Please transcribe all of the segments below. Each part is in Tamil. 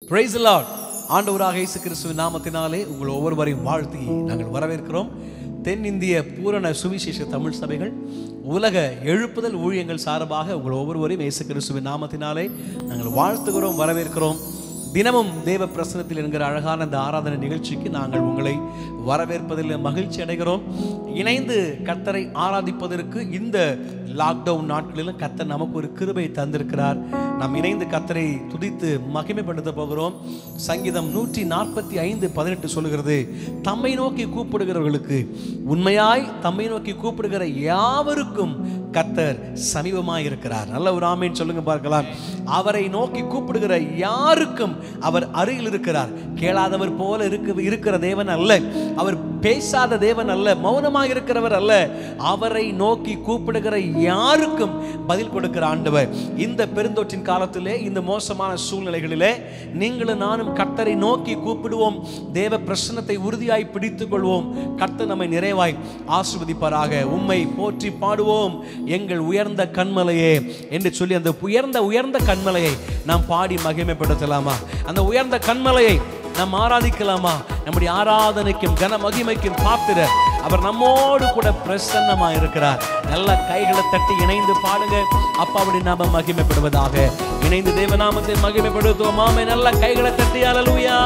பிரைஸ் லார்ட் ஆண்டவராக இயேசு கிறிஸ்துவின் நாமத்தினாலே உங்கள் ஒவ்வொருவரையும் வாழ்த்தி நாங்கள் வரவேற்கிறோம் தென்னிந்திய பூரண சுவிசேஷ தமிழ் சபைகள் உலக எழுப்புதல் ஊழியங்கள் சார்பாக உங்கள் ஒவ்வொருவரையும் இயேசு கிறிஸ்துவின் நாமத்தினாலே நாங்கள் வாழ்த்துகிறோம் வரவேற்கிறோம் தினமும் தேவ பிரசனத்தில் என்கிற அழகான இந்த ஆராதனை நிகழ்ச்சிக்கு நாங்கள் உங்களை வரவேற்பதில் மகிழ்ச்சி அடைகிறோம் இணைந்து கர்த்தரை ஆராதிப்பதற்கு இந்த லாக்டவுன் நாட்களிலும் கர்த்தர் நமக்கு ஒரு கிருபை தந்திருக்கிறார் நாம் இணைந்து கர்த்தரை துதித்து மகிமைப்படுத்த போகிறோம் சங்கீதம் நூற்றி நாற்பத்தி ஐந்து பதினெட்டு சொல்லுகிறது தம்மை நோக்கி கூப்பிடுகிறவர்களுக்கு உண்மையாய் தம்மை நோக்கி கூப்பிடுகிற யாவருக்கும் கர்த்தர் சமீபமாய் இருக்கிறார் நல்ல ஒரு ஆமேன் சொல்லுங்க பார்க்கலாம் அவரை நோக்கி கூப்பிடுகிற யாருக்கும் அவர் அருகில் இருக்கிறார் கேளாதவர் போல இருக்க இருக்கிற தேவன் அல்ல அவர் பேசாத தேவன் அல்ல மௌனமாக இருக்கிறவர் அல்ல அவரை நோக்கி கூப்பிடுகிற யாருக்கும் பதில் கொடுக்கிற ஆண்டவர் இந்த பெருந்தொற்றின் காலத்திலே இந்த மோசமான சூழ்நிலைகளிலே நீங்களும் நானும் கர்த்தரை நோக்கி கூப்பிடுவோம் தேவ பிரசன்னத்தை உறுதியாய் பிடித்துக் கொள்வோம் கர்த்தர் நம்மை நிறைவாய் ஆசிர்வதிப்பாராக உம்மை போற்றி பாடுவோம் எங்கள் உயர்ந்த கண்மலையே என்று சொல்லி அந்த உயர்ந்த உயர்ந்த கண்மலையை நாம் பாடி மகிமைப்படுத்தலாமா அந்த உயர்ந்த கண்மலையை நாம் ஆராதிக்கலாமா நம்முடைய ஆராதனைக்கும் கன மகிமைக்கும் பாத்திர அவர் நம்மோடு கூட பிரசன்னமா இருக்கிறார் நல்ல கைகளை தட்டி இணைந்து பாடுங்க அப்பாவுடைய நாம மகிமைப்படுவதாக இணைந்து தேவநாமத்தை மகிமைப்படுத்துவோம் ஆமை நல்ல கைகளை தட்டி அலலுயா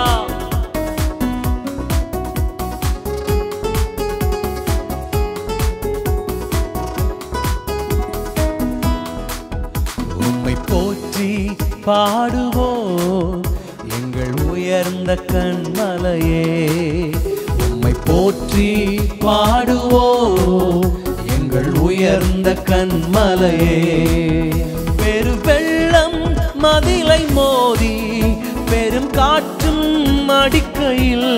உம்மை போற்றி பாடுவோம் எங்கள் உயர்ந்த கண்மலையே உம்மை போற்றி பாடுவோம் எங்கள் உயர்ந்த கண்மலையே பெரு வெள்ளம் மதிலை மோதி பெரும் காற்றும் அடிக்கையில்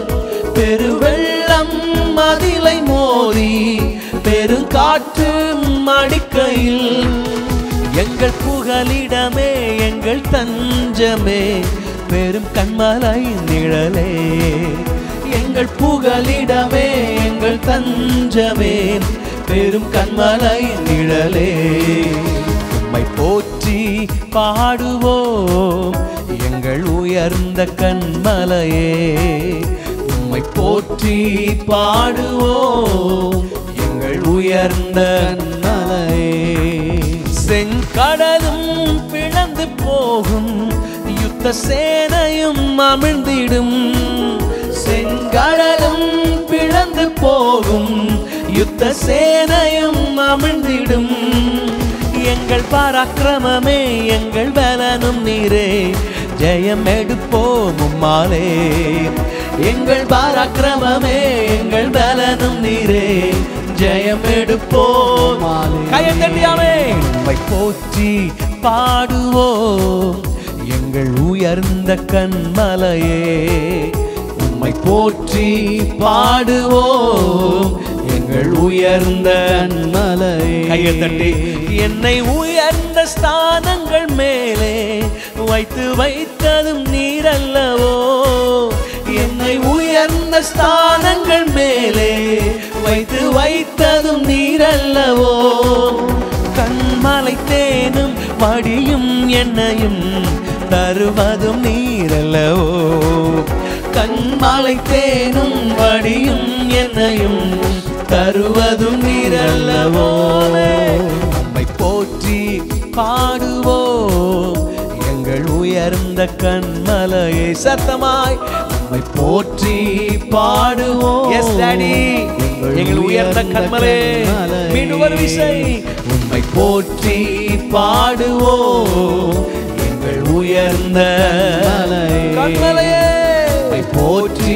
பெருவெள்ளம் மதிலை மோதி பெருங்காற்று அடிக்கையில் எங்கள் புகலிடமே எங்கள் தஞ்சமே பெரும் கண்மலை நிழலே எங்கள் புகலிடமே எங்கள் தஞ்சமே பெரும் கண்மலை நிழலே உம்மை போற்றி பாடுவோம் எங்கள் உயர்ந்த கண்மலையே உம்மை போற்றி பாடுவோம் எங்கள் உயர்ந்த கண்மலையே செங்கடலும் பிளந்து போகும் யுத்த சேனையும் அமிழ்ந்திடும் செங்கடலும் பிளந்து போகும் யுத்த சேனையும் அமிழ்ந்திடும் எங்கள் பராக்கிரமமே எங்கள் பலனும் நீரே ஜெயம் எடுப்போம் உம்மாலே எங்கள் பராக்கிரமமே எங்கள் பலனும் நீரே ஜெயம் எடுப்போம் கையை தட்டியாமே உம்மை போற்றி பாடுவோம் எங்கள் உயர்ந்த கண்மலையே உம்மை போற்றி பாடுவோம் எங்கள் உயர்ந்த மலையே கையை தட்டி என்னை உயர்ந்த ஸ்தானங்கள் மேலே வைத்து வைத்ததும் நீரல்லவோ என்னை உயர்ந்த ஸ்தானங்கள் மேலே வைத்து வைத்ததும் நீரல்லவோ கண்மலை தேனும் மடியும் என்னையும் தருவதும் நீரல்லவோ கண்மலை தேனும் வடியும் என்னையும் தருவதும் நீரல்லவோ நம்மை போற்றி பாடுவோம் எங்கள் உயர்ந்த கண்மலையை சத்தமாய் நம்மை போற்றி பாடுவோம் எஸ் டாடி எங்கள் உயர்ந்த கண்மலை மீண்டும் ஒரு விசை உம்மை போற்றி பாடுவோம் எங்கள் உயர்ந்த கண்மலையே உம்மை போற்றி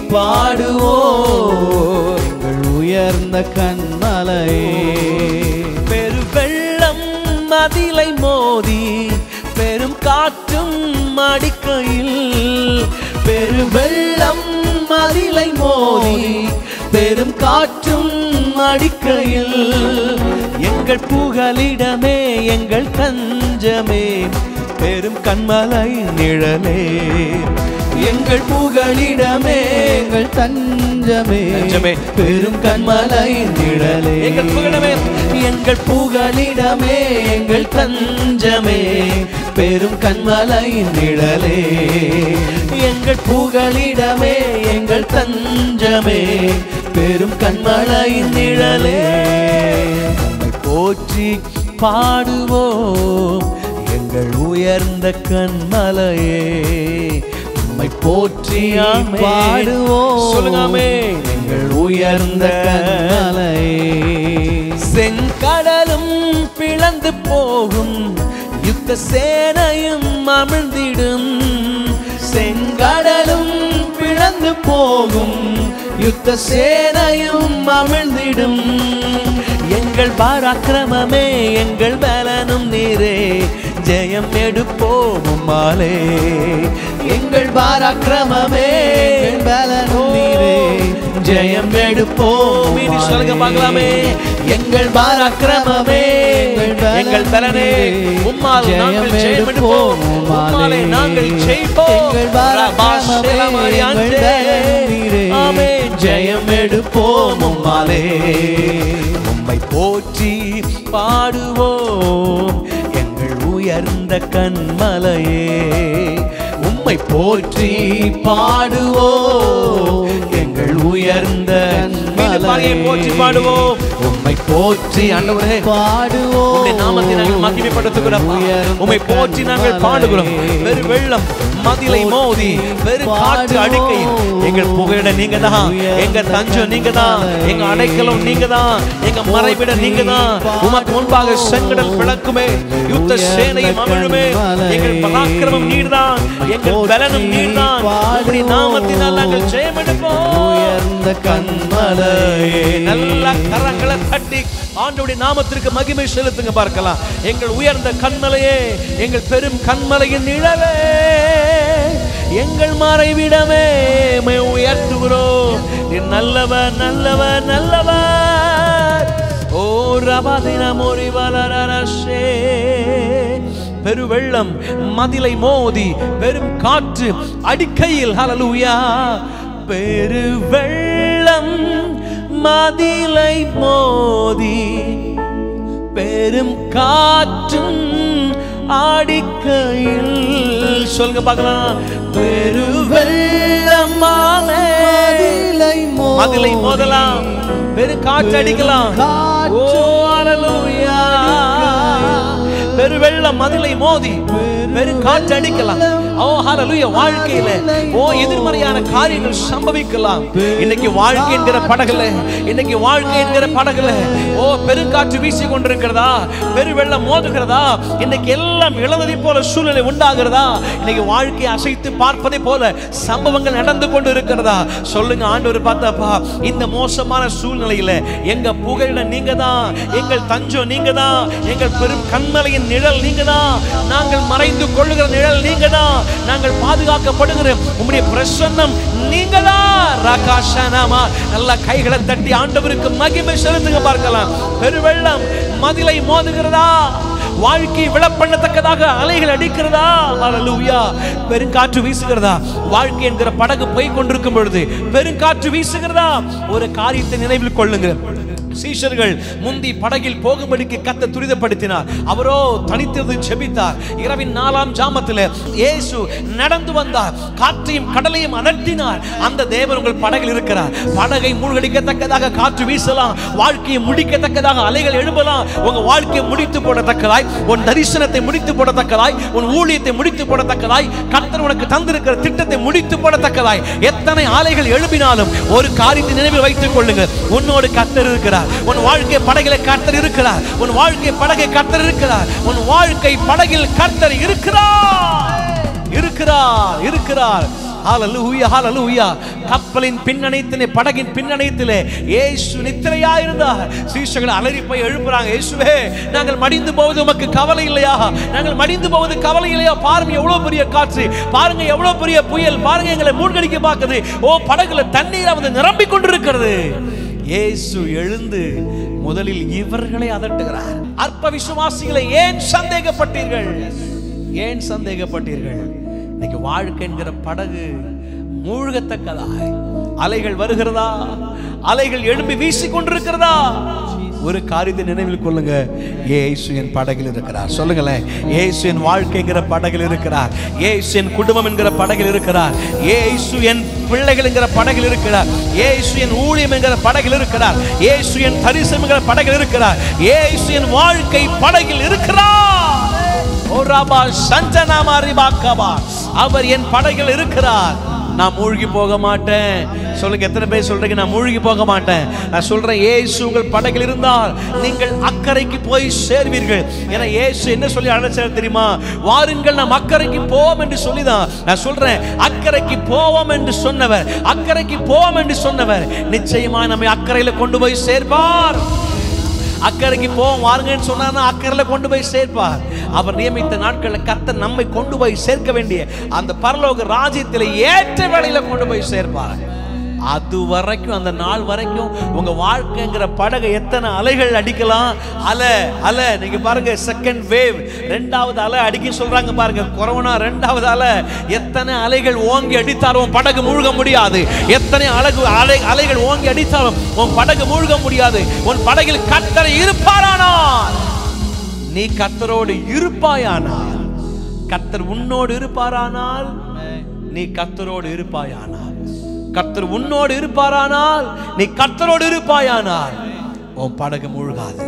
பாடுவோம் எங்கள் உயர்ந்த கண்மலையே பெரு வெள்ளம் மதிலை மோதி பெரும் காற்றும் அடிக்கையில் பெரு வெள்ளம் மதிலை மோதி பெரும் காற்றும் அடிக்கையில் எங்கள் புகலிடமே எங்கள் தஞ்சமே பெரும் கண்மலை நிழலே எங்கள் புகலிடமே எங்கள் தஞ்சமே தஞ்சமே. பெரும் கண்மலை நிழலே எங்கள் புகலிடமே, எங்கள் புகலிடமே எங்கள் தஞ்சமே பெரும் கண்மலையின் நிழலே எங்கள் புகலிடமே எங்கள் தஞ்சமே பெரும் கண்மலையின் நிழலே உம்மை போற்றி பாடுவோம் எங்கள் உயர்ந்த கண்மலையே உம்மை போற்றி பாடுவோம் சொல்லுங்காமே எங்கள் உயர்ந்த கண்மலையே செங்கடலும் பிளந்து போகும் யுத்த சேனையும் அமிழ்ந்திடும் செங்கடலும் பிளந்து போகும் யுத்த சேனையும் அமிழ்ந்திடும் எங்கள் பாராக்கிரமமே எங்கள் பலனும் நீரே ஜெயம் எடுப்போம் உம்மாலே எங்கள் பாராக்கிரமமே எங்கள் பலனும் நீரே ஜெயம் எடுப்போம் இனி சொல்லுங்க பார்க்கலாமே எங்கள் பாராக்கிரமமே எங்கள் பலனே உம்மால் நாங்கள் ஜெயம் எடுப்போம் உம்மாலே நாங்கள் ஜெயிப்போம் ஆமே ஜெயம் எடுப்போம் உம்மாலே உம்மை போற்றி பாடுவோம் எங்கள் உயர்ந்த கண்மலையே உம்மை போற்றி பாடுவோம் எங்கள் உயர்ந்த கண்மலையை போற்றி பாடுவோம் உம்மை போற்றி ஆண்டவரே பாடுவோம் உம்முடைய நாமத்தை நாங்கள் மகிமைப்படுத்துகிறோம் உம்மை போற்றி நாங்கள் பாடுகிறோம் வெறு வெள்ளம் மதிலை மோதி வெறு காற்று அடிக்கை எங்கள் புகையிட நீங்க தான் எங்க தஞ்சம் நீங்க தான் எங்க அடைக்கலம் நீங்க தான் எங்க மறைவிட நீங்க தான் உமக்கு முன்பாக செங்கடல் விளக்குமே யுத்த சேனையும் அமிழுமே எங்கள் பராக்கிரமம் நீர்தான் எங்கள் பலனும் நீர்தான் உம்முடைய நாமத்தினால் நாங்கள் ஜெயம் எடுப்போம் உயர்ந்த கண்மலையே நல்ல கரங்களை தட்டி ஆண்டவருடைய நாமத்திற்கு மகிமை செலுத்துங்க பார்க்கலாம் எங்கள் உயர்ந்த கண்மலையே எங்கள் பெரும் கண்மலையின் நிழலே எங்கள் மறைவிடமே உம்மை உயர்த்துகிறோம் நீ நல்லவர் நல்லவர் நல்லவர் ஓ ரபாதினம் ஒரு வளரரசே பெருவெள்ளம் மதிலை மோதி பெரும் காற்று அடிக்கையில் ஹalleluya பெருவெள்ளம் மதிலை மோதி பெரும் காற்றும் ஆடிக்கையில் சொல்லுங்க பார்க்கலாம் பெருவெள்ளம் மதிலை மோதி மதிலை மோதலாம் பெரு காற்று அடிக்கலாம் காற்று ஓ ஹalleluya பெருவெள்ளம் மதிலை மோதி பெரு காற்று அடிக்கலாம் ஓ ஹalleluya வாழ்க்கையில ஓ எதிர்மறையான காரியங்கள் சம்பவிக்கலாம் இன்னைக்கு வாழ்க்கை என்கிற படகுல இன்னைக்கு வாழ்க்கை என்கிற படகுல ஓ பெருங்காற்று வீசி கொண்டிருக்கிறதா பெருவெள்ளம் மோதுகிறதா இன்னைக்கு எல்லாம் இழந்ததை போல சூழ்நிலை உண்டாகிறதா இன்னைக்கு வாழ்க்கையை அசைத்து பார்ப்பதை போல சம்பவங்கள் நடந்து கொண்டு இருக்கிறதா சொல்லுங்க ஆண்டவர் பார்த்தாப்பா இந்த மோசமான சூழ்நிலையில எங்க புகழிட நீங்க தான் எங்கள் தஞ்சம் நீங்க தான் எங்கள் பெரும் கண்மலையின் நிழல் நீங்க தான் நாங்கள் மறைந்து கொள்ளுகிற நிழல் நீங்க தான் நாங்கள் பாதுகாக்கப்படுகிற உம்முடைய பிரசன்னம் நீங்க தான் ராகாஷனாமா நல்ல கைகளை தட்டி ஆண்டவருக்கு மகிமை செலுத்துங்க பார்க்கலாம் பெருவெள்ளம் மதிலை மோதுகிறதா வாழ்க்கை விழப்பண்ணத்தக்கதாக அலைகள் அடிக்கிறதா அல்லூயா பெருங்காற்று வீசுகிறதா வாழ்க்கை என்கிற படகு போய் கொண்டிருக்கும் பொழுது பெருங்காற்று வீசுகிறதா ஒரு காரியத்தை நினைவில் கொள்ளுங்க சீஷர்கள் முந்தி படகில் போகும்படிக்கு கத்த துரிதப்படுத்தினார் அவரோ தனித்திருந்து செபித்தார் இரவின் நாலாம் ஜாமத்தில் இயேசு நடந்து வந்தார் காற்றையும் கடலையும் அதட்டினார் அந்த தேவன் உங்கள் படகில் இருக்கிறார் படகை மூழ்கடிக்கத்தக்கதாக காற்று வீசலாம் வாழ்க்கையை முடிக்கத்தக்கதாக அலைகள் எழும்பலாம் உங்க வாழ்க்கையை முடித்து போடத்தக்கதாய் உன் தரிசனத்தை முடித்து போடத்தக்கதாய் உன் ஊழியத்தை முடித்து போடத்தக்கதாய் கர்த்தர் உனக்கு தந்திருக்கிற திட்டத்தை முடித்து போடத்தக்கதாய் எத்தனை ஆலைகள் எழுப்பினாலும் ஒரு காரியத்தை நினைவில் வைத்துக் கொள்ளுங்க உன்னோடு கர்த்தர் இருக்கிறார் உன் வாழ்க்கை படகில கர்த்தர் இருக்கிறார் உன் வாழ்க்கை படகை கர்த்தர் இருக்கிறார் உன் வாழ்க்கை படகில் கர்த்தர் இருக்கிறார் இருக்கிறார் இருக்கிறார் ஹalleluya ஹalleluya கப்பலின் பின்னணைத்திலே படகின் பின்னணைத்திலே இயேசு நித்திரையா இருந்தார் சீஷர்கள் அலறி போய் எழுப்புறாங்க இயேசுவே நாங்கள் மடிந்து போவது உமக்கு கவலை இல்லையா நாங்கள் மடிந்து போவது கவலை இல்லையா பாருங்க எவ்வளவு பெரிய காற்று பாருங்க எவ்வளவு பெரிய புயல் பாருங்க எங்களை மூழ்கடிக்க பார்க்குது ஓ படகுல தண்ணீர் வந்து நிரம்பிக் கொண்டிருக்கிறது இயேசு எழுந்து முதலில் இவர்களை அதட்டுகிறார் அற்ப விசுவாசிகளை ஏன் சந்தேகப்பட்டீர்கள் ஏன் சந்தேகப்பட்டீர்கள் இன்னைக்கு வாழ்க்கை என்கிற படகு மூழ்கத்தக்கதாய் அலைகள் வருகிறதா அலைகள் எழும்பி வீசிக் கொண்டிருக்கிறதா ஒரு காரியத்தை நினைவில் கொள்ளுங்க ஏசு என் படகில் இருக்கிறார் சொல்லுங்களேன் ஏசு என் வாழ்க்கைங்கிற படகில் இருக்கிறார் ஏசு என் குடும்பம் என்கிற படகில் இருக்கிறார் ஏசு என் பிள்ளைகள் என்கிற படகில் இருக்கிறார் ஏசு என் ஊழியம் என்கிற படகில் இருக்கிறார் ஏசு என் தரிசனம் என்கிற படகில் இருக்கிறார் ஏசு என் வாழ்க்கை படகில் இருக்கிறார் ஓ ராபா சஞ்சனாமா ரிபாக்கபா அவர் என் படகில் இருக்கிறார் நான் மூழ்கி போக மாட்டேன் சொல்லுங்க எத்தனை பேர் சொல்றீங்க நான் மூழ்கி போக மாட்டேன் நான் சொல்றேன் இயேசு உங்கள் படகில் இருந்தால் நீங்கள் அக்கறைக்கு போய் சேர்வீர்கள் ஏன்னா இயேசு என்ன சொல்லி அழைச்சார் தெரியுமா வாருங்கள் நாம் அக்கறைக்கு போவோம் என்று சொல்லிதான் நான் சொல்றேன் அக்கறைக்கு போவோம் என்று சொன்னவர் அக்கறைக்கு போவோம் என்று சொன்னவர் நிச்சயமா நம்மை அக்கறையில கொண்டு போய் சேர்ப்பார் அக்கறைக்கு போவோம் வாருங்கன்னு சொன்னார்னா அக்கறையில் கொண்டு போய் சேர்ப்பார் அவர் நியமித்த நாட்களில் கர்த்தர் நம்மை கொண்டு போய் சேர்க்க வேண்டிய அந்த பரலோக ராஜ்யத்தில் ஏற்ற வேளையில கொண்டு போய் சேர்ப்பார் அது வரைக்கும் அந்த நாள் வரைக்கும் உங்க வாழ்க்கைங்கிற படகை எத்தனை அலைகள் அடிக்கலாம் அலை அலை நீங்க பாருங்க செகண்ட் வேவ் ரெண்டாவது அலை அடிக்க சொல்றாங்க பாருங்க கொரோனா ரெண்டாவது அலை எத்தனை அலைகள் ஓங்கி அடித்தாலும் படகு மூழ்க முடியாது எத்தனை அழகு அலை அலைகள் ஓங்கி அடித்தாலும் உன் படகு மூழ்க முடியாது உன் படகில் கத்தரை இருப்பாரானால் நீ கத்தரோடு இருப்பாயானால் கத்தர் உன்னோடு இருப்பாரானால் நீ கத்தரோடு இருப்பாயானால் கத்தர் உன்னோடு இருப்பாரானால் நீ கத்தரோடு இருப்பாயானால் உன் படகு மூழ்காது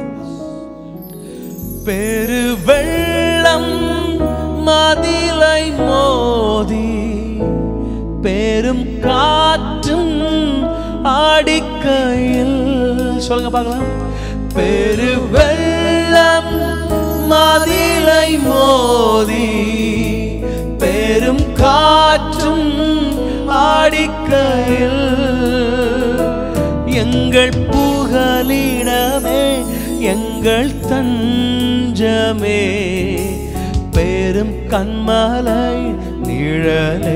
பெரு வெள்ளம் மதிலை மோதி பெரும் காற்றும் ஆடிக்கையில் சொல்லுங்க பார்க்கலாம் பெரு வெள்ளம் மதிலை மோதி பெரும் காற்றும் ஆடிக்கையில் எங்கள் புகலிடமே எங்கள் தஞ்சமே பெரும் கண்மலை நிழலே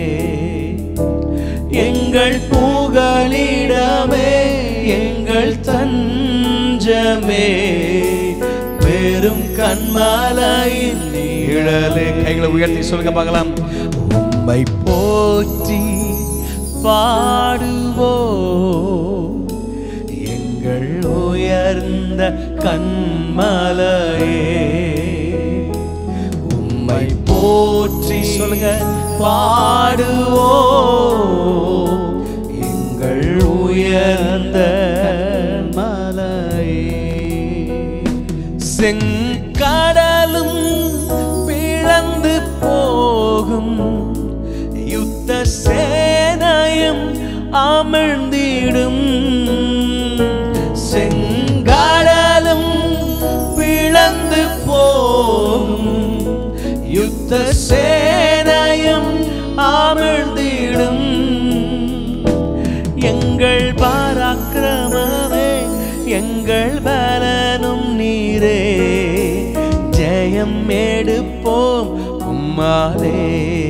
எங்கள் புகலிடமே எங்கள் தஞ்சமே பெரும் கண்மலையின் நிழலே கைகளை உயர்த்தி சொல்லுங்க பார்க்கலாம் உம்மை போற்றி பாடுவோ எங்கள் உயர்ந்த கண்மலையே உம்மை போற்றி சொல்லுங்க பாடுவோ எங்கள் உயர்ந்த மலையே செங்கடலும் பிளந்து போகும் யுத்த சேனையும் அமிழ்ந்திடும் செங்கடலும் பிளந்து போகும் யுத்த சேனையும் அமிழ்ந்திடும் எங்கள் பராக்கிரமமே எங்கள் பலனும் நீரே ஜெயம் எடுப்போம் உம்மாலே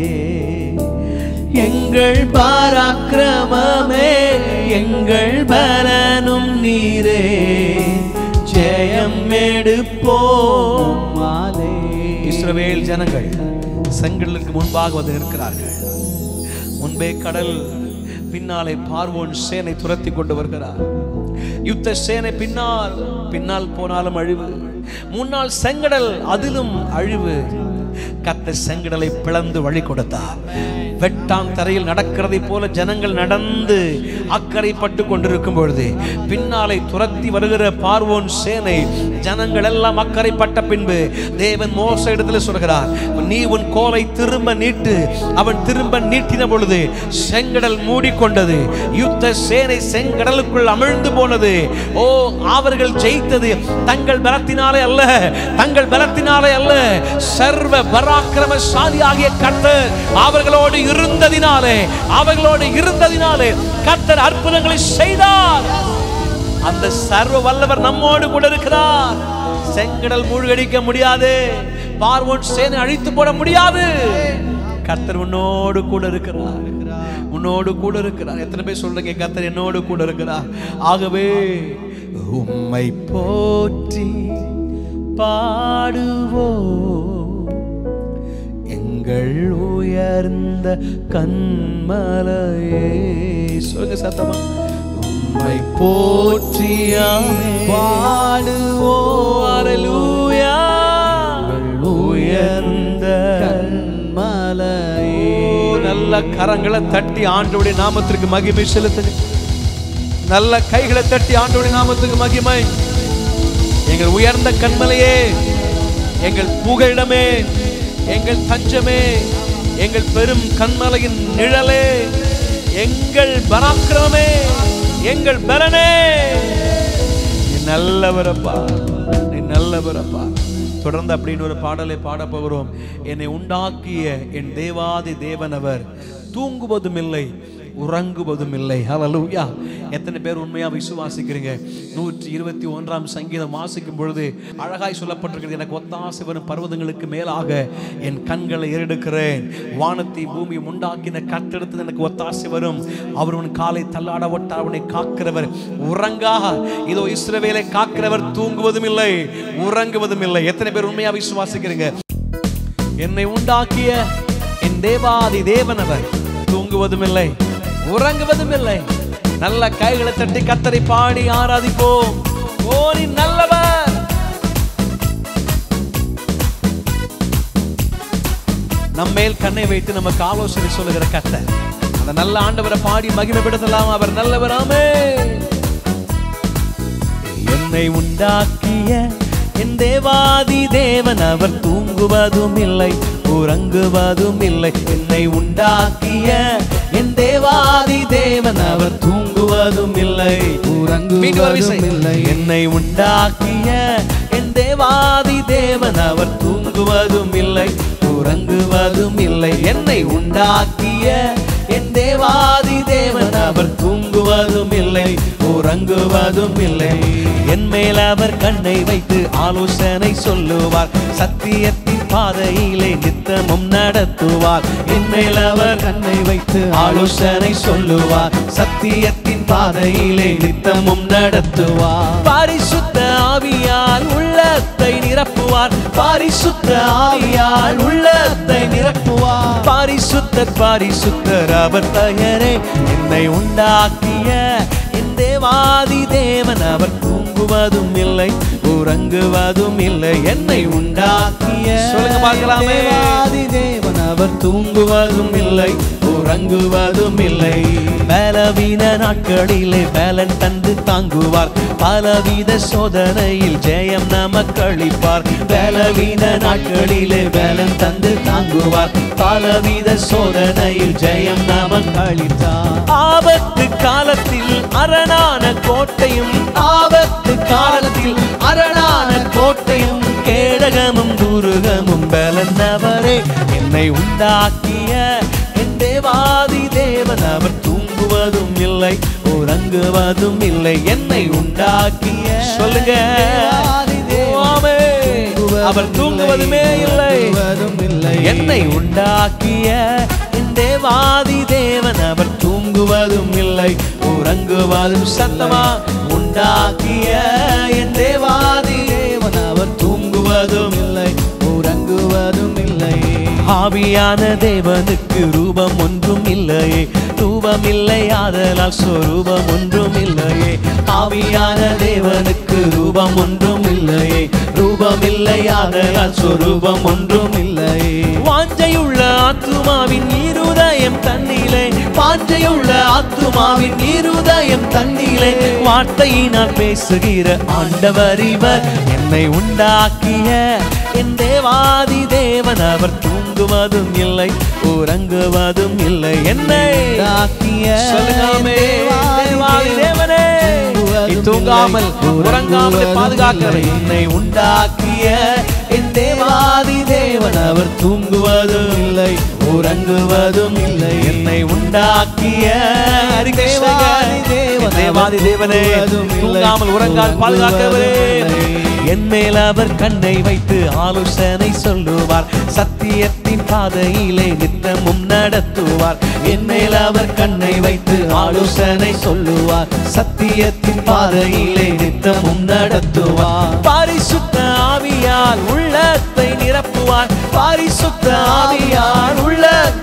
எங்கள் பராக்கிரமமே எங்கள் பலனும் நீரே ஜெயம் எடுப்போம் மாலே இஸ்ரவேல் ஜனங்கள் செங்கடலுக்கு முன்பாக வந்து நிற்கிறார்கள் முன்பே கடல் பின்னாலே பார்வோன் சேனை துரத்தி கொண்டு வருகிறார் யுத்த சேனை பின்னால் பின்னால் போனாலும் அழிவு முன்னால் செங்கடல் அதிலும் அழிவு கத்த செங்கடலை பிளந்து வழி கொடுத்தார் வெட்டாம் தரையில் நடக்கிறதை போல ஜனங்கள் நடந்து அக்கறைப்பட்டு கொண்டிருக்கும் பொழுது பின்னாலே துரத்தி வருகிற பார்வோன் சேனை ஜனங்கள் எல்லாம் அக்கறைப்பட்ட பின்பு தேவன் மோச இடத்துல சொல்கிறார் நீ உன் கோலை திரும்ப நீட்டு அவன் திரும்ப நீட்டின பொழுது செங்கடல் மூடிக்கொண்டது யுத்த சேனை செங்கடலுக்குள் அமிழ்ந்து போனது ஓ அவர்கள் ஜெயித்தது தங்கள் பலத்தினாலே அல்ல தங்கள் பலத்தினாலே அல்ல சர்வ பராக்கிரமசாலி ஆகிய கர்த்தர் அவர்களோடு இருந்ததினாலே அவர்களோடு இருந்ததினாலே கர்த்தர் அற்புதங்களை செய்தார் அந்த சர்வ வல்லவர் நம்மோடு கூட இருக்கிறார் செங்கடல் மூழ்கடிக்க முடியாது பார்வோன் சேனை அழித்து போட முடியாது கர்த்தர் உன்னோடு கூட இருக்கிறார் உன்னோடு கூட இருக்கிறார் எத்தனை பேர் சொல்றீங்க கர்த்தர் என்னோடு கூட இருக்கிறார் ஆகவே உம்மை போற்றி பாடுவோ எங்கள் உயர்ந்த கண்மலையே சொல்லுங்க சத்தமா உம்மை போற்றியாமே பாடுவோம் ஹalleluya உயர்ந்த கண்மலையே நல்ல கரங்களை தட்டி ஆண்டவருடைய நாமத்திற்கு மகிமை செலுத்துங்க நல்ல கைகளை தட்டி ஆண்டவருடைய நாமத்துக்கு மகிமை எங்கள் உயர்ந்த கண்மலையே எங்கள் புகழிடமே எங்கள் தஞ்சமே எங்கள் பெரும் கண்மலையின் நிழலே எங்கள் பராக்கிரமே எங்கள் பலனே நீ நல்லவரப்பா நீ நல்லவரப்பா தொடர்ந்து அப்படின்னு ஒரு பாடலை பாட போகிறோம் என்னை உண்டாக்கிய என் தேவாதி தேவனவர் தூங்குவதும் இல்லை உறங்குவதும் இல்லை ஹalleluya எத்தனை பேர் உண்மையா விசுவாசிக்கிறீங்க நூற்றி இருபத்தி ஒன்றாம் சங்கீதம் வாசிக்கும் பொழுது அழகாய் சொல்லப்பட்டிருக்கிறது எனக்கு ஒத்தாசை வரும் பர்வதங்களுக்கு மேலாக என் கண்களை ஏறெடுக்கிறேன் வானத்தை பூமியை உண்டாக்கின கத்தெடுத்து எனக்கு ஒத்தாசை வரும் அவர் உன் காலை தள்ளாட ஒட்ட அவனை காக்கிறவர் உறங்கா இதோ இஸ்ரவேலை காக்கிறவர் தூங்குவதும் இல்லை உறங்குவதும் இல்லை எத்தனை பேர் உண்மையா விசுவாசிக்கிறீங்க என்னை உண்டாக்கிய என் தேவாதி தேவனவர் தூங்குவதும் இல்லை உறங்குவதும் இல்லை நல்ல கைகளை தட்டி கத்தரை பாடி ஆராதிப்போம் ஓ நீ நல்லவர் நம்மேல் கண்ணை வைத்து நமக்கு ஆலோசனை சொல்லுகிற கத்தர் அந்த நல்ல ஆண்டவரை பாடி மகிமைப்படுத்தலாம் அவர் நல்லவராமே என்னை உண்டாக்கிய என் தேவாதி தேவன் அவர் தூங்குவதும் இல்லை உறங்குவதும் இல்லை என்னை உண்டாக்கிய என் தேவாதி தேவன் அவர் தூங்குவதும் இல்லை மீண்டும் ஒரு விசை. உறங்குவதும் இல்லை என்னை உண்டாக்கிய என் தேவாதி தேவன் அவர் தூங்குவதும் இல்லை உறங்குவதும் இல்லை என்னை உண்டாக்கிய என் தேவாதி தேவன் அவர் தூங்குவதும் இல்லை உறங்குவதும் இல்லை என் மேல் அவர் கண்ணை வைத்து ஆலோசனை சொல்லுவார் சத்தியத்தின் பாதையிலே நித்தமும் நடத்துவார் என் மேல் அவர் கண்ணை வைத்து ஆலோசனை சொல்லுவார் சத்தியத்தின் பாதையிலே நித்தமும் நடத்துவார் பரிசுத்த ஆவியால் உள்ளத்தை நிரப்புவார் பரிசுத்த ஆவியால் உள்ளத்தை நிரப்புவார் பரிசுத்தர் பரிசுத்தர் அவர் பெயரே என்னை உண்டாக்கிய என் தேவாதி தேவன் அவர் தூங்குவதும் இல்லை உறங்குவதும் இல்லை என்னை உண்டாக்கிய சொல்லுங்க பார்க்கலாமே தேவாதி தேவன் அவர் தூங்குவதும் இல்லை உறங்குவதும் இல்லை பலவீன நாட்களிலே பலன் தந்து தாங்குவார் பலவித சோதனையில் ஜெயம் நமக்கு அளிப்பார் பலவீன நாட்களிலே பலன் தந்து தாங்குவார் பலவித சோதனையில் ஜெயம் நமக்கு அளித்தார் ஆபத்து காலத்தில் அரணான கோட்டையும் ஆபத்து காலத்தில் அரணான கோட்டையும் கேடகமும் துருகமும் பலனவரே என்னை உண்டாக்கிய என் தேவாதி தேவன் அவர் தூங்குவதும் இல்லை உறங்குவதும் இல்லை என்னை உண்டாக்கிய சொல்லுங்க தேவாதி தேவன் ஆமே. அவர் தூங்குவதுமே இல்லை உறங்குவதும் இல்லை என்னை உண்டாக்கிய என் தேவாதி தேவன் அவர் தூங்குவதும் இல்லை உறங்குவதும் சத்தமா உண்டாக்கிய என் தேவாதி தேவன் அவர் தூங்குவதும் இல்லை உறங்குவதும் இல்லை ஆவியான தேவனுக்கு ரூபம் ஒன்றும் இல்லையே ரூபம் இல்லை ஆதலால் சொரூபம் ஒன்றும் இல்லையே ஆவியான தேவனுக்கு ரூபம் ஒன்றும் இல்லையே ரூபம் இல்லை ஆதலால் சொரூபம் ஒன்றும் இல்லையே வாஞ்சையுள்ள ஆத்துமாவின் இருதயம் தன்னிலே வாஞ்சையுள்ள ஆத்துமாவின் இருதயம் தன்னிலே வார்த்தையினால் பேசுகிற ஆண்டவர் இவர் என்னை உண்டாக்கிய என் தேவாதி தேவன் அவர் தூங்குவதும் இல்லை உறங்குவதும் இல்லை என்னை உண்டாக்கிய சொல்லுங்காமே தேவாதி தேவாதி தேவனே நீ தூங்காமல் உறங்காமல் பாதுகாக்கிற என்னை உண்டாக்கிய என் தேவாதி தேவன் அவர் தூங்குவதும் இல்லை உறங்குவதும் இல்லை என்னை உண்டாக்கிய தேவாதி தேவன் தேவாதி தேவனே தூங்குவதும் இல்லை, தூங்காமல் உறங்கால் பாதுகாக்கவரே உறங்குவதும் இல்லை. என் மேல் அவர் கண்ணை வைத்து ஆலோசனை சொல்லுவார் சத்தியத்தின் பாதையிலே நித்தமும் நடத்துவார் என் மேல் அவர் கண்ணை வைத்து ஆலோசனை சொல்லுவார் சத்தியத்தின் பாதையிலே நித்தமும் நடத்துவார் பரிசுத்த ஆவியால் உள்ளத்தை நிரப்புவார் பரிசுத்த ஆவியால் உள்ளத்தை நிரப்புவார்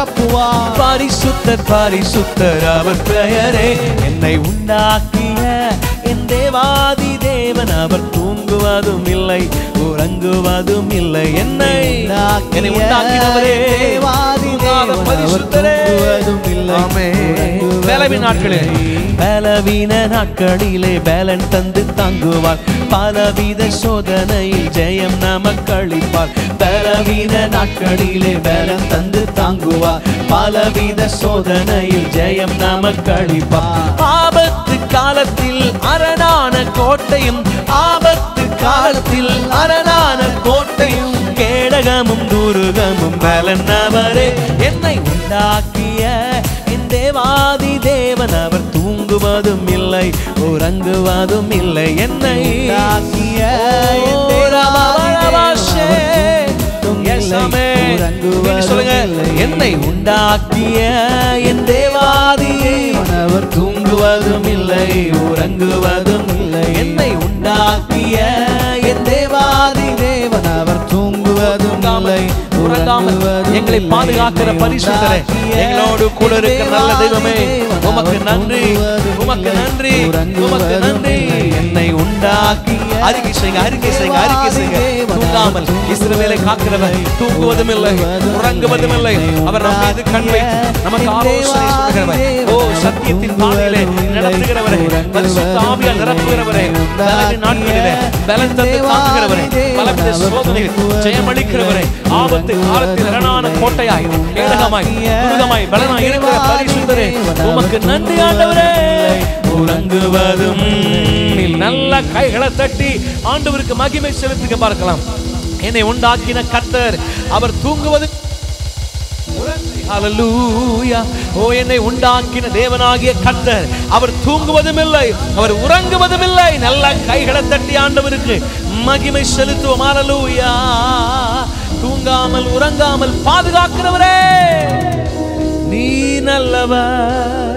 நிரப்புவார் பரிசுத்தர் பரிசுத்தர் அவர் பெயரே என்னை உண்டாக்கிய என் தேவாதி தேவன் அவர் தூங்குவதும் இல்லை உறங்குவதும் இல்லை என்னை என்னை உண்டாக்கினவரே தேவாதி தூங்காத தேவன் அவர் பரிசுத்தரே. தூங்குவதும் இல்லை, ஆமென். உறங்குவதும் பலவீன நாட்களே இல்லை. பலவீன நாட்களிலே பலன் தந்து தாங்குவார் பலவித சோதனையில் ஜெயம் நமக்கு அளிப்பார் பலவீன நாட்களிலே பலன் தந்து தாங்குவார் பலவித சோதனையில் ஜெயம் நமக்கு அளிப்பார் ஆபத்து காலத்தில் அரணான கோட்டையும் ஆபத்து காலத்தில் அரணான கோட்டையும் கேடகமும் துருகமும் பலன் அவரே என்னை உண்டாக்கிய என் தேவாதி தேவன் அவர் தூங்குவதும் இல்லை உறங்குவதும் இல்லை என்னை உண்டாக்கிய என் ஓ, தேவாதி ரபாபாஷே. தேவன் அவர் Yes, தூங்குவதும் ஆமென். இல்லை, உறங்குவதும் நீங்க சொல்லுங்க இல்லை. என்னை உண்டாக்கிய என் தேவாதி தேவன் அவர் தூங்குவதும் இல்லை உறங்குவதும் இல்லை என்னை உண்டாக்கிய என் தேவாதி தேவன் அவர் தூங்குவதும் இல்லை உறங்காமல் உறங்குவதும் எங்களை இல்லை. பாதுகாக்கிற என்னை பரிசுத்தரே உண்டாக்கிய எங்களோடு கூட இருக்கிற நல்ல தெய்வமே தேவன் உமக்கு அவர் நன்றி தூங்குவதும் உமக்கு இல்லை, நன்றி உமக்கு உறங்குவதும் நன்றி இல்லை. என்னை உண்டாக்கி அறிக்கை செய்யுங்க அறிக்கை செய்யுங்க அறிக்கை செய்யுங்க தூங்காமல் இஸ்ரவேலை காக்கிறவர் தூங்குவதும் இல்லை உறங்குவதும் இல்லை அவர் நம்ம மீது கண் வைத்து நமக்கு ஆலோசனை சொல்லுகிறவர் ஓ சத்தியத்தின் பாதையிலே நடத்துகிறவரே பரிசுத்த ஆவியால் நிரப்புகிறவரே பலவின் நாட்களிலே பலன் தந்து தாக்குகிறவரே பலவித சோதனைகள் ஜெயமளிக்கிறவரே ஆபத்து காலத்தில் அரணான கோட்டையாய் கேடகமாய் துருகமாய் பலனாய் இருக்கிற பரிசுத்தரே உமக்கு நன்றி ஆண்டவரே உறங்குவதும் நல்ல கைகளை தட்டி ஆண்டவருக்கு மகிமை செலுத்துக பார்க்கலாம் என்னை உண்டாக்கின கர்த்தர் அவர் தூங்குவது ஹalleluya ஓ என்னை உண்டாக்கின தேவனாகிய கர்த்தர் அவர் தூங்குவதும் இல்லை அவர் உறங்குவதும் இல்லை நல்ல கைகளை தட்டி ஆண்டவருக்கு மகிமை செலுத்துவோம் ஹalleluya தூங்காமல் உறங்காமல் பாதுகாக்கிறவரே நீ நல்லவர்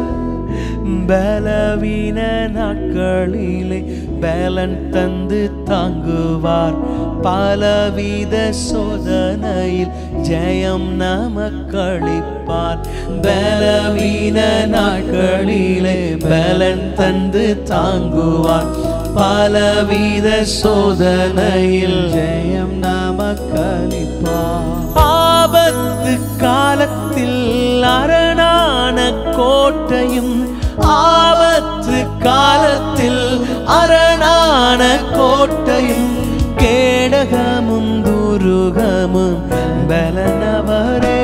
பலவீன நாட்களிலே பலன் தந்து தாங்குவார் பலவித சோதனையில் ஜெயம் நமக்களிப்பார் பலவீன நாட்களிலே பலன் தந்து தாங்குவார் பலவித சோதனையில் ஜெயம் நமக்களிப்பார் ஆபத்து காலத்தில் அரணான கோட்டையும் ஆபத்து காலத்தில் அரணான கோட்டையும் கேடகமும் துருகமும் பலனவரே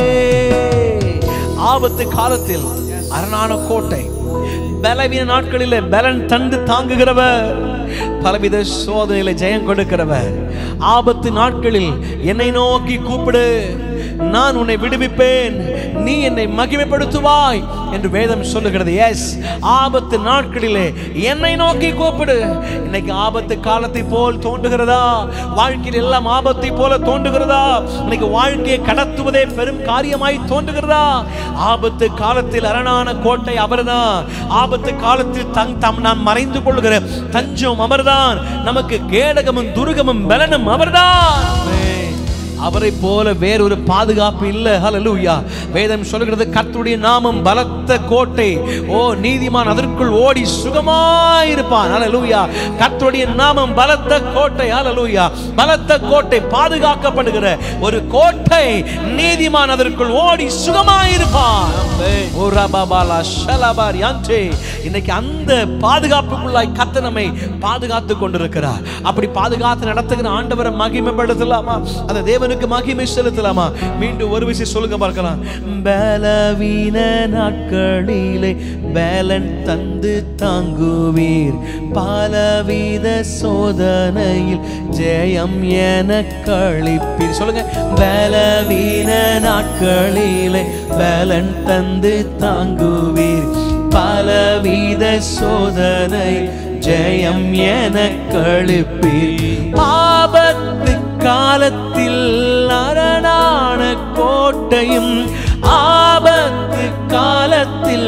ஆபத்து காலத்தில் அரணான கோட்டை பலவீன நாட்களிலே பலன் தந்து தாங்குகிறவர் பலவித சோதனையில ஜெயம் கொடுக்கிறவர் ஆபத்து நாட்களில் என்னை நோக்கி கூப்பிடு நான் உன்னை விடுவிப்பேன் நீ என்னை மகிமைப்படுத்துவாய் என்று வேதம் சொல்லுகிறது எஸ் ஆபத்து நாட்களிலே என்னை நோக்கி கூப்பிடு இன்னைக்கு ஆபத்து காலத்தை போல் தோன்றுகிறதா வாழ்க்கையில் எல்லாம் ஆபத்தை போல தோன்றுகிறதா இன்னைக்கு வாழ்க்கையை கடத்துவதே பெரும் காரியமாய் தோன்றுகிறதா ஆபத்து காலத்தில் அரணான கோட்டை அவர்தான் ஆபத்து காலத்தில் தங் தம் நாம் மறைந்து கொள்கிற தஞ்சம் அவர்தான் நமக்கு கேடகமும் துருகமும் பலனும் அவர்தான் அவரை போல வேறொரு பாதுகாப்பு இல்லை ஹalleluya வேதம் சொல்கிறது கர்த்தருடைய நாமம் பலத்த கோட்டை ஓ நீதிமான் அதற்குள் ஓடி சுகமாயிருப்பான் ஹalleluya கர்த்தருடைய நாமம் பலத்த கோட்டை ஹalleluya பலத்த கோட்டை பாதுகாக்கப்படுகிற ஒரு கோட்டை நீதிமான் அதற்குள் ஓடி சுகமாயிருப்பான் ஓ ரபாபாலா ஷலபார் யான்டே இன்னைக்கு அந்த பாதுகாப்புக்குள்ளாய் கர்த்தர் நம்மை பாதுகாத்து கொண்டிருக்கிறார் அப்படி பாதுகாத்து நடத்துகிற ஆண்டவரை மகிமைப்படுத்தலாமா அந்த தேவனுக்கு மகிமை செலுத்தலாமா மீண்டும் ஒரு விஷயம் சொல்லுங்க பார்க்கலாம் பலவீன நாட்களிலே பலன் தந்து தாங்குவீர் பலவித சோதனையில் ஜெயம் என கழிப்பீர் சொல்லுங்க பலவீன நாட்களிலே பலன் தந்து தாங்குவீர் பலவித சோதனை ஜெயம் என கழிப்பீர் ஆபத்து காலத்தில் அரணான கோட்டையும் ஆபத்து காலத்தில்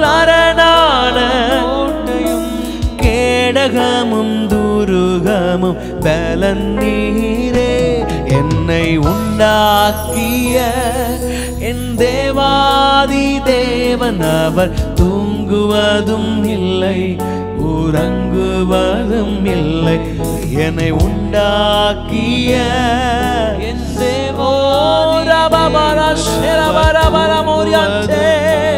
அரணான கோட்டையும் கேடகமும் துருகமும் பலன் நீரே என்னை உண்டாக்கிய என் தேவாதி தேவன் அவர் தூங்குவதும் இல்லை உறங்குவதும் இல்லை என்னை உண்டாக்கிய என் தேவோ ரபபர ஷரபரபர மோரியந்தே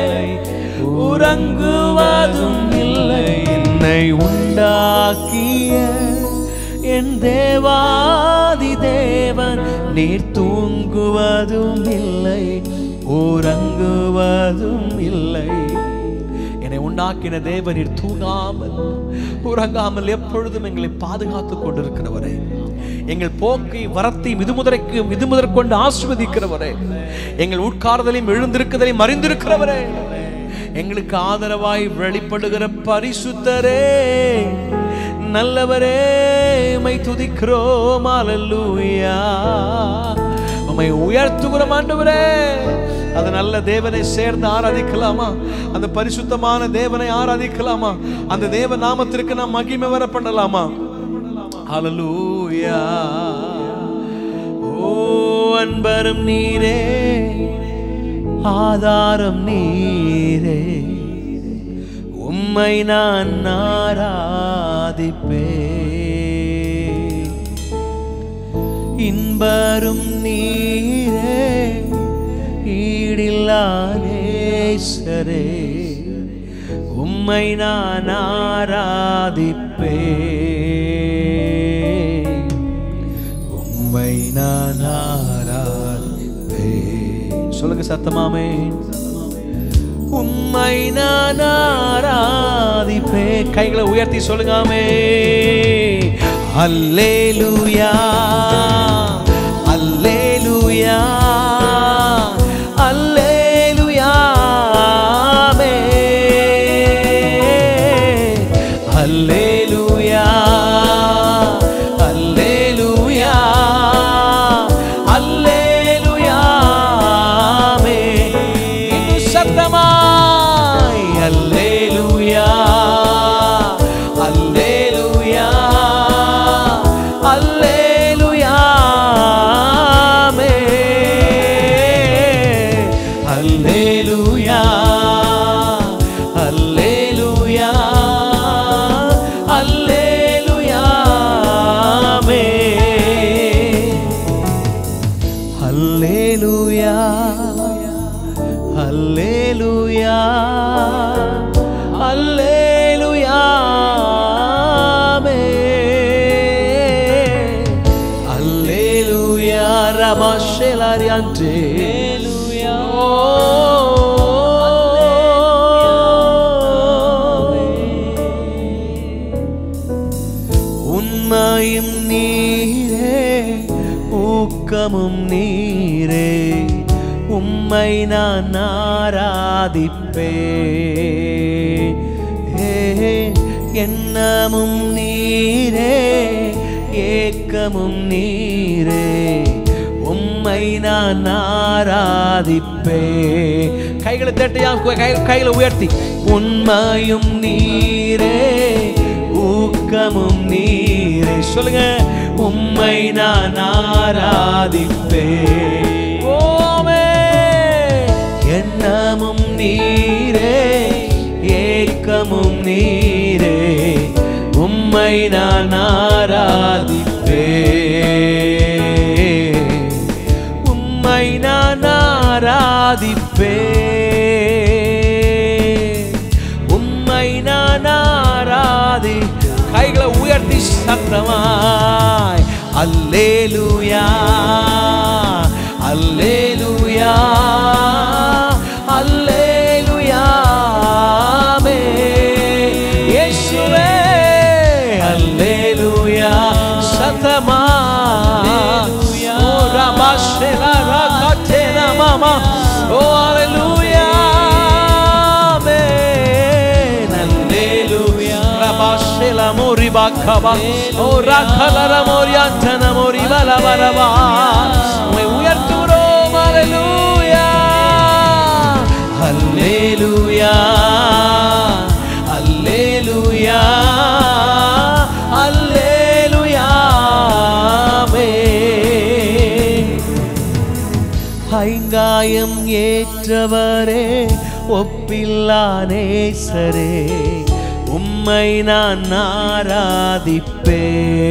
உறங்குவதும் இல்லை என்னை உண்டாக்கிய என் தேவாதி தேவன் நீர் தூங்குவதும் இல்லை உறங்குவதும் இல்லை என்னை உண்டாக்கின தேவன் நீர் தூங்காமல் உறங்காமல் எப்பொழுதும் எங்களை பாதுகாத்துக் கொண்டிருக்கிறவரே எங்கள் போக்கை வரத்தை மிதுமுதரைக்கு மிதுமுதற் கொண்டு ஆசிர்வதிக்கிறவரே எங்கள் உட்கார்தலையும் எழுந்திருக்குதலையும் மறிந்திருக்கிறவரே எங்களுக்கு ஆதரவாய் வெளிப்படுகிற பரிசுத்தரே நல்லவரே உம்மை துதிக்கிறோம் அல்லேலூயா உம்மை உயர்த்துகிறோம் ஆண்டவரே அது நல்ல தேவனை சேர்ந்து ஆராதிக்கலாமா அந்த பரிசுத்தமான தேவனை ஆராதிக்கலாமா அந்த தேவ நாமத்திற்கு நாம் மகிமை வர பண்ணலாமா ஹalleluya ஓ அன்பரும் நீரே ஆதாரம் நீரே உம்மை நான் ஆராதிப்பேன் இன்பரும் நீரே ஈடில்லா நேசரே உம்மை நான் ஆராதிப்பேன் உம்மை நான் ஆராதிப்பேன் சொல்லுங்க சத்தமாமே உம்மை நான் ஆராதிப்பேன் கைகளை உயர்த்தி சொல்லுங்காமே அல்லேலூயா அல்லேலூயா அல்லேலூயா அல்லேலூயா அல்லேலூயா அல்லேலூயா இன்னும் சத்தமாய் அல்லேலூயா அல்லேலூயா அல்லேலூயா அல்லேலூயா அல்லேலூயா அல்லேலூயா அல்லேலூயா அல்லேலூயா அல்லேலூயா அல்லேலூயா ரபாஷெலாரியாண்டே உண்மையும் நீரே ஊக்கமும் நீரே உம்மை நான் ஆராதிப்பே எண்ணமும் நீரே ஏக்கமும் நீரே உம்மை நான் ஆராதிப்பே கைகளை தட்டியா கை- கைகளை உயர்த்தி உண்மையும் நீரே ஊக்கமும் நீரே சொல்லுங்க உம்மை நான் ஆராதிப்பே ஓமே எண்ணமும் நீரே ஏக்கமும் நீரே உம்மை நான் ஆராதிப்பே உம்மை நான் ஆராதிப்பே உம்மை நான் ஆராதி கைகளை உயர்த்தி சத்தமாய் அல்லேலூயா அல்லேலூயா அல்லேலூயா ஆமே. இயேசுவே அல்லேலூயா சத்தமாய் ஓ ரபாஷெலா ராகாட்டேனா மாமா ஓ அல்லேலூயா ஆமென். அல்லேலூயா ரபாஷெலா மோரிபா கபா ஓ ராகலர மோரியாந்தன மோரிபல வரவா உம்மை உயர்த்துகிறோம் அல்லேலூயா அல்லேலூயா அல்லேலூயா அல்லேலூயா ஆமென். ஐங்கா ஐங்காயம் ஏற்றவரே ஒப்பில்லா நேசரே உம்மை நான் ஆராதிப்பே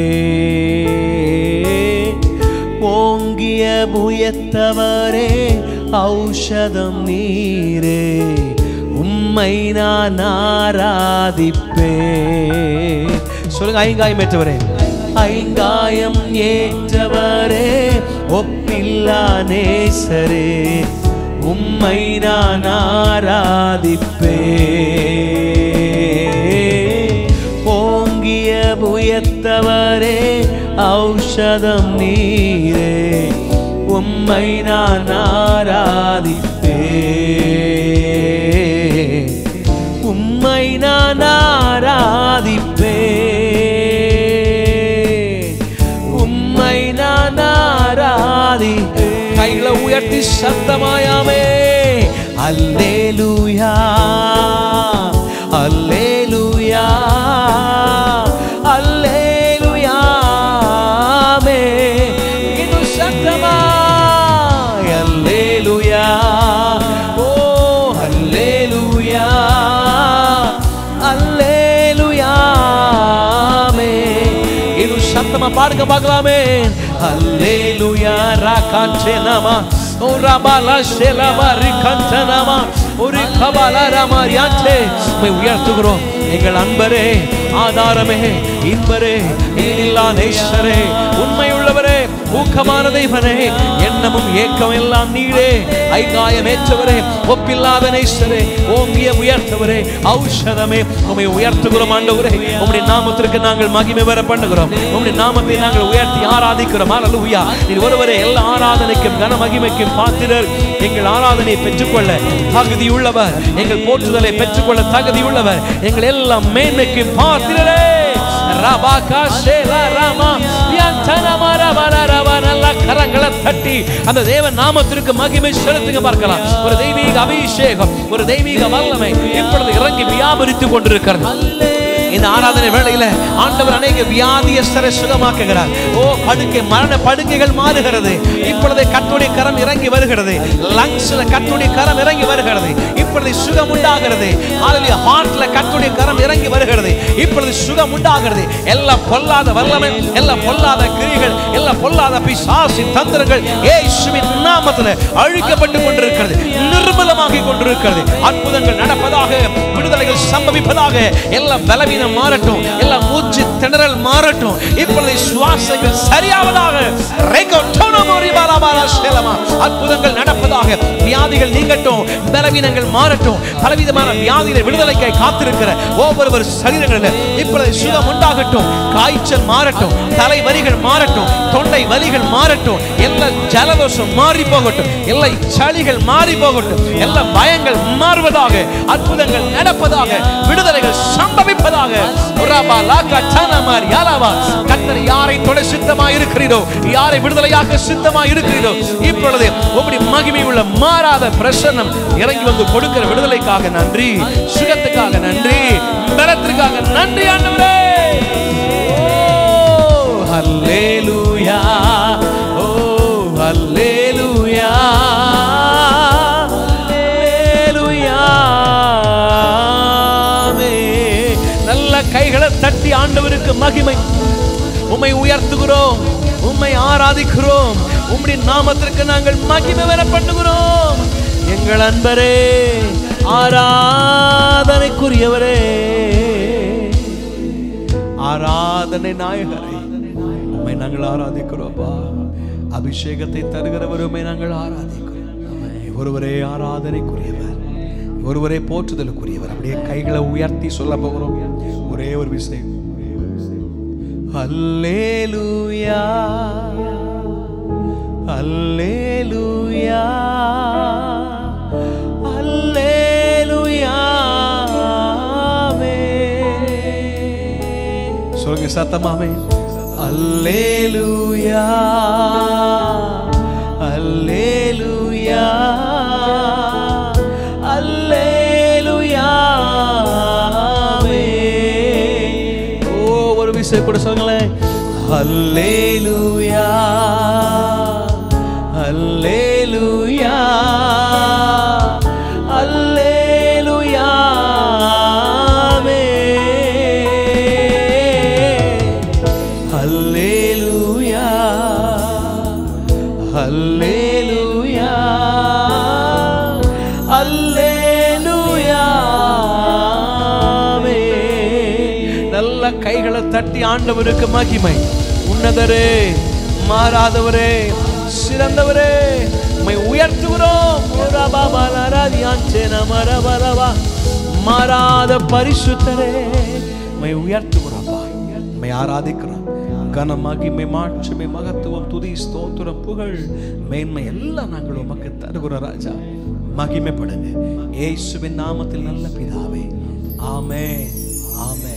ஓங்கிய புயத்தவரே ஔஷதம் நீரே உம்மை நான் ஆராதிப்பே சொல்லுங்க ஐங்காயம் ஏற்றவரே ஐங்காயம் ஏற்றவரே ஒப்பில்லா நேசரே உம்மை நான் ஆராதிப்பே ஓங்கிய புயத்தவரே ஔஷதம் நீரே உம்மை நான் ஆராதிப்பே உம்மை நான் ஆராதிப்பே உம்மை நான் ஆராதி கைகளை உயர்த்தி சத்தமாயாமே அல்லேலூயா அல்லேலூயா அல்லேலூயாமே இன்னும் சத்தமாய் அல்லேலூயா ஓ அல்லேலூயா அல்லேலூயாமே இன்னும் சத்தமா பாடுங்க பார்க்கலாமே அல்லேலூயா ராகாச்சேனாமா ஓ ராபாலா ஷேலாமா ரிகந்தனாமா ஒரு கபாலா ராமா யாச்சே உம்மை உயர்த்துகிறோம் எங்கள் அன்பரே ஆதாரமே இன்பரே இனில்லா நேசரே உண்மை உள்ளவரே ஊக்கமான தெய்வனே எண்ணமும் ஏக்கம் எல்லாம் நீரே ஐகாயம் ஏற்றவரே ஒப்பில்லாத நேசரே ஓங்கிய உயர்த்தவரே ஔஷதமே உம்மை உயர்த்துகிறோம் ஆண்டவரே உம்முடைய நாமத்திற்கு நாங்கள் மகிமை வர பண்ணுகிறோம் உம்முடைய நாமத்தை நாங்கள் உயர்த்தி ஆராதிக்கிறோம் அல்லேலூயா நீர் ஒருவரே எல்லா ஆராதனைக்கும் கன மகிமைக்கும் பாத்திரர் எங்கள் ஆராதனையை பெற்றுக்கொள்ள தகுதி உள்ளவர் எங்கள் போற்றுதலை பெற்றுக்கொள்ள தகுதி உள்ளவர் எங்கள் எல்லாம் மேன்மைக்கு பாத்திரரே ரபாகா ஷேலா ராமா வியந்தனமா ரபர ரப நல்ல கரங்களை தட்டி அந்த தேவ நாமத்திற்கு மகிமை செலுத்துங்க பார்க்கலாம் ஒரு தெய்வீக அபிஷேகம் ஒரு தெய்வீக வல்லமை இப்பொழுது இறங்கி வியாபரித்துக் கொண்டிருக்கிறது இந்த ஆராதனை வேளையில ஆண்டவர் அநேக வியாதியஸ்தரை சுகமாக்குகிறார் ஓ படுக்கை மரண படுக்கைகள் மாறுகிறது இப்பொழுது கத்துடைய கரம் இறங்கி வருகிறது லங்ஸ்ல கத்துடைய கரம் இறங்கி வருகிறது இப்பொழுது சுகம் உண்டாகிறது ஆளுடைய ஹார்ட்ல கத்துடைய கரம் இறங்கி வருகிறது இப்பொழுது சுகம் உண்டாகிறது எல்லா பொல்லாத வல்லமை எல்லா பொல்லாத கிரிகள் எல்லா பொல்லாத பிசாசி தந்திரங்கள் இயேசுவின் நாமத்தில் அழிக்கப்பட்டு கொண்டிருக்கிறது நிர்மலமாகி கொண்டிருக்கிறது அற்புதங்கள் நடப்பதாக விடுதலைகள் சம்பவிப்பதாக எல்லா பலவீனம் மாறட்டும் எல்லா மூச்சு திணறல் மாறட்டும் இப்பொழுது சுவாசங்கள் சரியாவதாக ரெகோ டோனோமோரி பாலாபாலா சேலமா. அற்புதங்கள் நடப்பதாக வியாதிகள் நீங்கட்டும் பலவீனங்கள் மாறட்டும் பலவிதமான வியாதிகளை விடுதலைக்காய் காத்திருக்கிற ஒவ்வொருவர் சரீரங்களில் இப்பொழுது சுகம் உண்டாகட்டும் காய்ச்சல் மாறட்டும் தலை வலிகள் மாறட்டும் தொண்டை வலிகள் மாறட்டும் எல்லா ஜலதோஷம் மாறி போகட்டும் எல்லா சளிகள் மாறி போகட்டும் எல்லா பயங்கள் மாறுவதாக அற்புதங்கள் நடப்பதாக விடுதலைகள் சம்பவிப்பதாக உராபா, லாக்கா, சானாமார், யாலாவா. கர்த்தர் யாரை தொட சித்தமாய் இருக்கிறீரோ யாரை விடுதலையாக்க சித்தமாய் இருக்கிறீரோ இப்பொழுது உம்முடைய மகிமை உள்ள மாறாத பிரசன்னம் இறங்கி வந்து கொடுக்கிற விடுதலைக்காக நன்றி சுகத்துக்காக நன்றி பலத்திற்காக நன்றி ஆண்டவரே ஓ ஹல்லேலூயா ஓ ஹல்லேலூயா ஹல்லேலூயா ஆமென். நல்ல கைகளை தட்டி ஆண்டவருக்கு மகிமை உம்மை உயர்த்துகிறோம் உம்மை ஆராதிக்கிறோம் உம்முடைய நாமத்திற்கு நாங்கள் மகிமை வர பண்ணுகிறோம் எங்கள் அன்பரே ஆராதனைக்குரியவரே ஆராதனை நாயகரை உம்மை நாங்கள் ஆராதிக்கிறோம்ப்பா அபிஷேகத்தை தருகிறவர் உம்மை நாங்கள் ஆராதிக்கிறோம் ஒருவரே ஆராதனைக்குரியவர் ஒருவரே போற்றுதலுக்குரியவர் அப்படியே கைகளை உயர்த்தி சொல்ல போகிறோம் ஒரே ஒரு விஷயம் அல்லேலூயா அல்லேலூயா அல்லேலூயா சொல்லுங்க சத்தமாமே அல்லேலூயா அல்லேலூயா அல்லேலூயா ஓ ஒரு விஷயம் கூட சொல்லுங்களேன் அல்லேலூயா அல்லேலூயா அல்லேலூயா அல்லேலூயா அல்லேலூயா அல்லேலூயா நல்ல கைகளை தட்டி ஆண்டவருக்கு மகிமை உன்னதரே மாறாதவரே சிறந்தவரே உம்மை உயர்த்துகிறோம் மரபரவா மாறாத பரிசுத்தரே உம்மை உயர்த்துகிறோம்ப்பா உம்மை ஆராதிக்கிறோம் கன மகிமை மாட்சிமை மகத்துவம் துதி ஸ்தோத்திரம் புகழ் மேன்மை எல்லாம் நாங்கள் உமக்கு தருகிறோம் ராஜா மகிமைப்படுங்க இயேசுவின் நாமத்தில் நல்ல பிதாவே ஆமென் ஆமென்